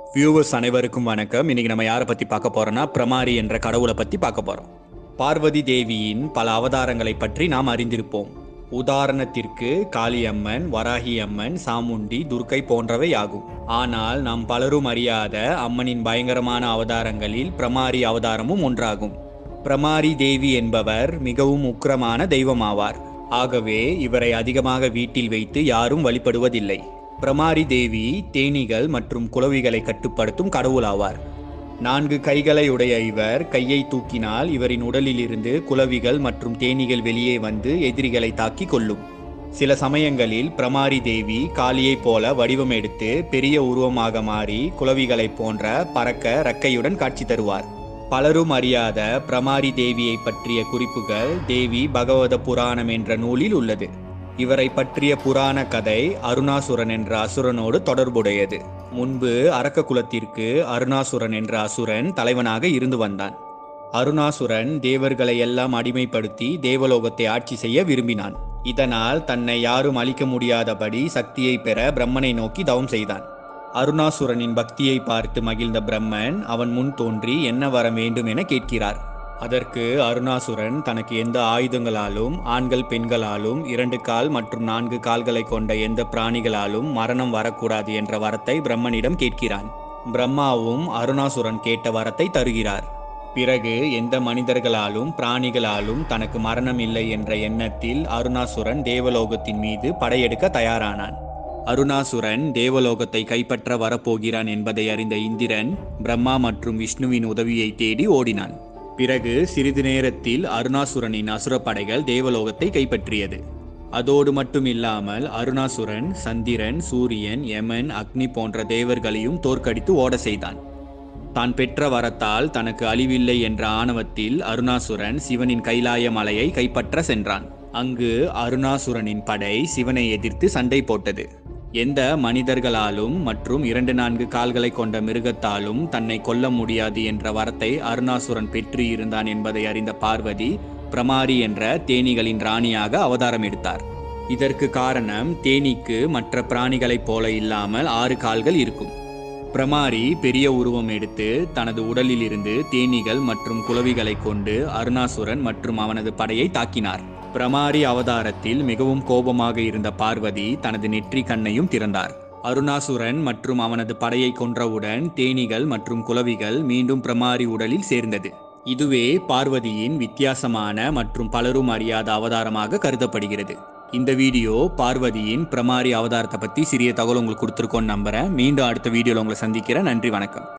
viewers அனைவருக்கும் வணக்கம் இன்னைக்கு நம்ம யாரை பத்தி பார்க்க போறோம்னா பிரமாரி என்ற கடவுளை பத்தி பார்க்க போறோம் பார்வதி தேவியின் பல அவதாரங்களை பற்றி நாம் அறிந்திருப்போம் உதாரணத்திற்கு காளியம்மன் வராகி அம்மன் சாமுண்டி துர்க்கை போன்றவை ஆகும் ஆனால் நாம் பலரும் அறியாத அம்மனின் பயங்கரமான அவதாரங்களில் பிரமாரி அவதாரமும் ஒன்றாகும் பிரமாரி தேவி என்பவர் மிகவும் உக்கிரமான தெய்வமாவார் ஆகவே இவரை அதிகமாக வீட்டில் வைத்து யாரும் வழிபடுவதில்லை பிரமாரி தேவி தேனீகள் மற்றும் குளவிகளை கட்டுப்படுத்தும் கடவுளாவார் நான்கு கைகளை உடைய இவர் கையை தூக்கினால் இவரின் உடலிலிருந்து குளவிகள் மற்றும் தேனீகள் வெளியே வந்து எதிரிகளை தாக்கி கொள்ளும் சில சமயங்களில் பிரமாரி தேவி காளியைப் போல வடிவம் எடுத்து பெரிய உருவமாக மாறி குளவிகளைப் போன்ற பறக்க ரக்கையுடன் காட்சி தருவார் பலரும் அறியாத பிரமாரி தேவியை பற்றிய குறிப்புகள் தேவி பகவத புராணம் என்ற நூலில் உள்ளது இவரை பற்றிய புராண கதை அருணாசுரன் என்ற அசுரனோடு தொடர்புடையது முன்பு அரக்க குலத்திற்கு அருணாசுரன் என்ற அசுரன் தலைவனாக இருந்து வந்தான் அருணாசுரன் தேவர்களை எல்லாம் அடிமைப்படுத்தி தேவலோகத்தை ஆட்சி செய்ய விரும்பினான் இதனால் தன்னை யாரும் அழிக்க முடியாதபடி சக்தியை பெற பிரம்மனை நோக்கி தவம் செய்தான் அருணாசுரனின் பக்தியை பார்த்து மகிழ்ந்த பிரம்மன் அவன் முன் தோன்றி என்ன வர வேண்டும் என கேட்கிறார் அதற்கு அருணாசுரன் தனக்கு எந்த ஆயுதங்களாலும் ஆண்கள் பெண்களாலும் இரண்டு கால் மற்றும் நான்கு கால்களை கொண்ட எந்த பிராணிகளாலும் மரணம் வரக்கூடாது என்ற வரத்தை பிரம்மனிடம் கேட்கிறான் பிரம்மாவும் அருணாசுரன் கேட்ட வரத்தை தருகிறார் பிறகு எந்த மனிதர்களாலும் பிராணிகளாலும் தனக்கு மரணம் இல்லை என்ற எண்ணத்தில் அருணாசுரன் தேவலோகத்தின் மீது படையெடுக்க தயாரானான் அருணாசுரன் தேவலோகத்தை கைப்பற்ற வரப்போகிறான் என்பதை அறிந்த இந்திரன் பிரம்மா மற்றும் விஷ்ணுவின் உதவியை தேடி ஓடினான் பிறகு சிறிது நேரத்தில் அருணாசுரனின் அசுரப்படைகள் தேவலோகத்தை கைப்பற்றியது அதோடு மட்டும் இல்லாமல் அருணாசுரன் சந்திரன் சூரியன் யமன் அக்னி போன்ற தேவர்களையும் தோற்கடித்து ஓட செய்தான் தான் பெற்ற வரத்தால் தனக்கு அழிவில்லை என்ற ஆணவத்தில் அருணாசுரன் சிவனின் கைலாய மலையை கைப்பற்ற சென்றான் அங்கு அருணாசுரனின் படை சிவனை எதிர்த்து சண்டை போட்டது எந்த மனிதர்களாலும் மற்றும் இரண்டு நான்கு கால்களை கொண்ட மிருகத்தாலும் தன்னை கொல்ல முடியாது என்ற வரத்தை அருணாசுரன் பெற்று இருந்தான் என்பதை அறிந்த பார்வதி பிரமாரி என்ற தேனீகளின் ராணியாக அவதாரம் எடுத்தார் இதற்கு காரணம் தேனீக்கு மற்ற பிராணிகளைப் போல இல்லாமல் ஆறு கால்கள் இருக்கும் பிரமாரி பெரிய உருவம் எடுத்து தனது உடலில் இருந்து தேனீகள் மற்றும் குளவிகளை கொண்டு அருணாசுரன் மற்றும் அவனது படையை தாக்கினார் பிரமாரி அவதாரத்தில் மிகவும் கோபமாக இருந்த பார்வதி தனது நெற்றி கண்ணையும் திறந்தார் அருணாசுரன் மற்றும் அவனது படையை கொன்றவுடன் தேனீகள் மற்றும் குளவிகள் மீண்டும் பிரமாரி உடலில் சேர்ந்தது இதுவே பார்வதியின் வித்தியாசமான மற்றும் பலரும் அறியாத அவதாரமாக கருதப்படுகிறது இந்த வீடியோ பார்வதியின் பிரமாரி அவதாரத்தை பற்றி சிறிய தகவல் உங்களுக்கு கொடுத்துருக்கோன்னு நம்புறேன் மீண்டும் அடுத்த வீடியோவில் உங்களை சந்திக்கிறேன் நன்றி வணக்கம்